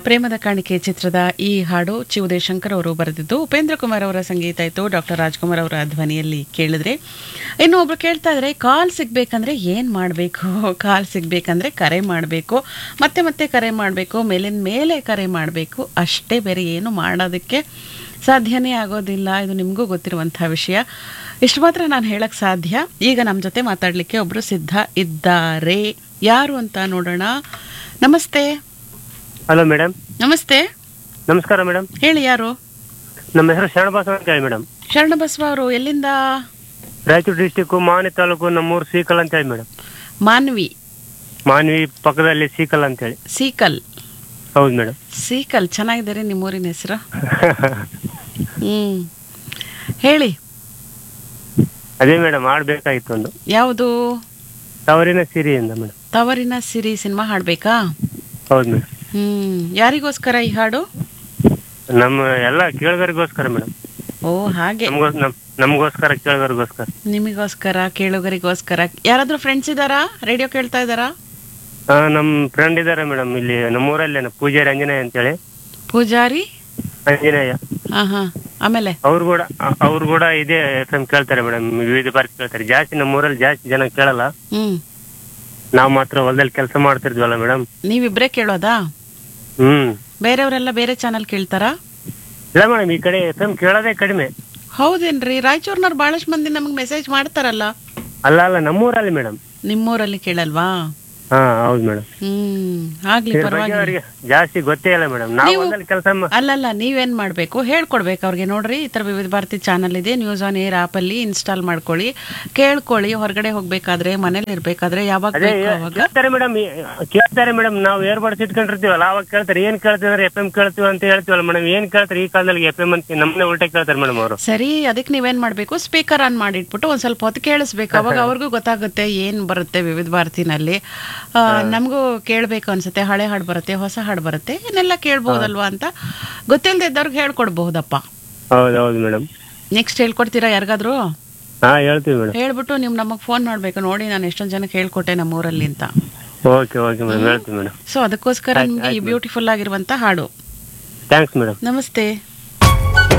ಪ್ರೇಮದ ಕಾಣಿಕೆ ಚಿತ್ರದ ಈ ಹಾಡು ಚಿ ಉದಯಶಂಕರ್ ಅವರು ಬರೆದಿದ್ದು ಉಪೇಂದ್ರ ಕುಮಾರ್ ಅವರ ಸಂಗೀತ ಇತ್ತು ಡಾಕ್ಟರ್ ರಾಜ್ಕುಮಾರ್ ಅವರ ಧ್ವನಿಯಲ್ಲಿ ಕೇಳಿದ್ರೆ ಇನ್ನು ಒಬ್ರು ಕೇಳ್ತಾ ಇದ್ರೆ ಕಾಲ್ ಸಿಗ್ಬೇಕಂದ್ರೆ ಏನ್ ಮಾಡಬೇಕು ಕಾಲ್ ಸಿಗ್ಬೇಕಂದ್ರೆ ಕರೆ ಮಾಡಬೇಕು ಮತ್ತೆ ಮತ್ತೆ ಕರೆ ಮಾಡಬೇಕು ಮೇಲಿನ ಮೇಲೆ ಕರೆ ಮಾಡಬೇಕು ಅಷ್ಟೇ ಬೇರೆ ಏನು ಮಾಡೋದಕ್ಕೆ ಸಾಧ್ಯನೇ ಆಗೋದಿಲ್ಲ ಇದು ನಿಮಗೂ ಗೊತ್ತಿರುವಂತಹ ವಿಷಯ ಇಷ್ಟು ಮಾತ್ರ ನಾನು ಹೇಳಕ್ ಸಾಧ್ಯ ಈಗ ನಮ್ಮ ಜೊತೆ ಮಾತಾಡಲಿಕ್ಕೆ ಒಬ್ರು ಸಿದ್ಧ ಇದ್ದಾರೆ ಯಾರು ಅಂತ ನೋಡೋಣ ನಮಸ್ತೆ ಹಲೋ ಮೇಡಮ್ ನಮಸ್ತೆ ನಮಸ್ಕಾರ ಮೇಡಮ್ ಹೇಳಿ ಯಾರು ನಮ್ಮ ಹೆಸರು ಶರಣಬಾಸ ಅಂತ ಹೇಳಿ ಮೇಡಮ್ ಶರಣಬಸವ ಅವರು ಎಲ್ಲಿಂದ ರಾಯಚೂರು ಡಿಸ್ಟಿಕ್ ಮಾವನಿ ತಾಲೂಕು ನಮ್ಮೂರು ಸೀಕಲ್ ಅಂತ ಹೇಳಿ ಮೇಡಮ್ ಮಾನ್ವಿ ಮಾನ್ವಿ ಪಕ್ಕದಲ್ಲಿ ಸೀಕಲ್ ಅಂತ ಹೇಳಿ ಸೀಕಲ್ ಹೌದು ಮೇಡಮ್ ಸೀಕಲ್ ಚೆನ್ನಾಗಿದ್ದಾರೆ ನಿಮ್ಮೂರಿನ ಹೆಸರು ಹ್ಮ್ ಹೇಳಿ ಅದೇ ಮೇಡಮ್ ಆಡ್ಬೇಕಾಗಿತ್ತು ಒಂದು ಯಾವುದು ತವರಿನ ಸಿರಿಯಿಂದ ಮೇಡಮ್ ತವರಿನ ಸಿರಿ ಸಿನಿಮಾ ಹಾಡ್ಬೇಕಾ ಹೌದು ಮೇಡಮ್ ಹ್ಮ್ ಯಾರಿಗೋಸ್ಕರ ಈ ಹಾಡು ನಮ್ಮ ಎಲ್ಲ ಕೇಳುಗರಿಗೋಸ್ಕರ ಮೇಡಮ್ ಓ ಹಾಗೆ ನಮ್ಗೋ ನಮ್ ನಮಗೋಸ್ಕರ ಕೇಳುಗರಿಗೋಸ್ಕರ ನಿಮಗೋಸ್ಕರ ಕೇಳುಗರಿಗೋಸ್ಕರ ಯಾರಾದ್ರೂ ಫ್ರೆಂಡ್ಸ್ ಇದ್ದಾರಾ ರೇಡಿಯೋ ಕೇಳ್ತಾ ಇದ್ದಾರಾ ಆ, ನಮ್ ಫ್ರೆಂಡ್ ಇದಾರೆ ಮೇಡಮ್ ಇಲ್ಲಿ ನಮ್ಮೂರಲ್ಲೇ ಪೂಜಾರಿ ಅಂಜನೇಯ ಅಂತೇಳಿ ಪೂಜಾರಿ ಅಂಜನೇಯ ಹಾ ಹಾ ಆಮೇಲೆ ಅವ್ರು ಕೂಡ ಅ- ಅವ್ರು ಕೂಡ ಇದೇ ಎಫ್ ಎಂ ಕೇಳ್ತಾರೆ ಮೇಡಮ್ ವಿವಿಧ ಭಾರತಿ ಕೇಳ್ತಾರೆ ಜಾಸ್ತಿ ನಮ್ಮೂರಲ್ಲಿ ಜಾಸ್ತಿ ಜನ ಕೇಳಲ್ಲ ಹ್ಮ್ ನಾವ್ ಮಾತ್ರ ಹೊಲದಲ್ಲಿ ಕೆಲಸ ಮಾಡ್ತಿರ್ದ್ವಲ್ಲ ಮೇಡಮ್ ನೀವಿಬ್ರೇ ಕೇಳೋದಾ ಹ್ಮ್ ಬೇರೆಯವರೆಲ್ಲ ಬೇರೆ ಚಾನಲ್ ಕೇಳ್ತಾರಾ ಇಲ್ಲ ಮೇಡಮ್ ಈ ಕಡೆ ಎಫ್ ಎಂ ಕೇಳೋದೇ ಕಡಿಮೆ ಹೌದೇನ್ರಿ ರಾಯಚೂರ್ನವ್ರು ಬಹಳಷ್ಟು ಮಂದಿ ನಮಗೆ ಮೆಸೇಜ್ ಮಾಡ್ತಾರಲ್ಲ ಅಲ್ಲ ಅಲ್ಲ ನಮ್ಮೂರಲ್ಲಿ ಮೇಡಮ್ ನಿಮ್ಮೂರಲ್ಲಿ ಕೇಳಲ್ವಾ ಹಾ ಹೌದು ಮೇಡಮ್ ಹ್ಮ್ ಆಗ್ಲಿ ಇದ್ರ ಬಗ್ಗೆ ಪರವಾಗಿಲ್ಲ ಅವ್ರಿಗೆ ಜಾಸ್ತಿ ಗೊತ್ತೇ ಇಲ್ಲ ಮೇಡಮ್ ನಾವು ನೀವು- ಹೊಲದಲ್ಲಿ ಕೆಲಸ ಅಲ್ಲಲ್ಲ ನೀವೇನ್ ಮಾಡ್ಬೇಕು ಹೇಳ್ಕೊಡ್ಬೇಕು ಅವ್ರಿಗೆ ನೋಡ್ರಿ ಈ ತರ ವಿವಿಧ ಭಾರತಿ ಚಾನಲ್ ಇದೆ ನ್ಯೂಸ್ ಆನ್ ಏರ್ ಆಪ್ ಅಲ್ಲಿ ಇನ್ಸ್ಟಾಲ್ ಮಾಡ್ಕೊಳ್ಳಿ ಕೇಳ್ಕೊಳ್ಳಿ ಹೊರಗಡೆ ಹೋಗ್ಬೇಕಾದ್ರೆ ಮನೇಲಿ ಇರ್ಬೇಕಾದ್ರೆ ಯಾವಾಗ ಅದೇ ಬೇಕು ಅವಾಗ ಕೇಳ್ತಾರೆ ಮೇಡಮ್ ಕೇಳ್ತಾರೆ ಮೇಡಮ್ ನಾವು ಏರ್ಬಡ್ಸ್ ಇಟ್ಕೊಂಡಿರ್ತೀವಲ್ಲ ಅವಾಗ ಕೇಳ್ತಾರೆ ಏನ್ ಕೇಳ್ತಿದ್ರೆ ಎಫ್ ಎಂ ಕೇಳ್ತೀವಿ ಅಂತ ಹೇಳ್ತೀವಲ್ಲ ಮೇಡಮ್ ಏನ್ ಕೇಳ್ತಾರೆ ಈ ಕಾಲದಲ್ಲಿ ಎಫ್ ಎಂ ಅಂತ ನಮ್ಮನೆ ಉಲ್ಟಾ ಕೇಳ್ತಾರೆ ಮೇಡಮ್ ಅವರು ಸರಿ ಅದಕ್ಕೆ ನೀವೇನ್ ಮಾಡ್ಬೇಕು ಸ್ಪೀಕರ್ ಆನ್ ಮಾಡಿಟ್ಬಿಟ್ಟು ಒಂದ್ ಸ್ವಲ್ಪ ಹೊತ್ತು ಕೇಳಿಸ್ಬೇಕು ಅವಾಗ ಅವ್ರಿಗೂ ಗೊತ್ತಾಗುತ್ತೆ ಏನ್ ಬರುತ್ತೆ ವಿವಿಧ ಭಾರತಿನಲ್ಲಿ ಆ, ನಮಗೂ ಕೇಳ್ಬೇಕು ಅನ್ಸುತ್ತೆ ಹಳೆ ಹಾಡು ಬರುತ್ತೆ ಹೊಸ ಹಾಡು ಬರುತ್ತೆ ಏನೆಲ್ಲ ಕೇಳ್ಬೋದಲ್ವಾ ಅಂತ ಗೊತ್ತಿಲ್ಲದೆ ಇದ್ದವ್ರಿಗೆ ಹೇಳ್ಕೊಡ್ಬಹುದಪ್ಪ ಹೌದು ಹೌದು ಮೇಡಮ್ ನೆಕ್ಸ್ಟ್ ಹೇಳ್ಕೊಡ್ತೀರಾ ಯಾರಿಗಾದ್ರೂ ಹಾ ಹೇಳ್ತೀವಿ ಮೇಡಮ್ ಹೇಳ್ಬಿಟ್ಟು ನೀವು ನಮಗೆ ಫೋನ್ ಮಾಡಬೇಕು ನೋಡಿ ನಾನು ಎಷ್ಟೊಂದು ಜನಕ್ಕೆ ಹೇಳ್ಕೊಟ್ಟೆ ನಮ್ಮ ಊರಲ್ಲಿ ಅಂತ ಓಕೆ ಓಕೆ ಮೇಡಮ್ ಹೇಳ್ತೀವಿ ಮೇಡಮ್ ಸೊ ಅದಕ್ಕೋಸ್ಕರ ನಿಮಗೆ ಈ ಬ್ಯೂಟಿಫುಲ್ ಆಗಿರುವಂತ ಹಾಡು ಥ್ಯಾಂಕ್ಸ್ ಮೇಡಮ್ ನಮಸ್ತೆ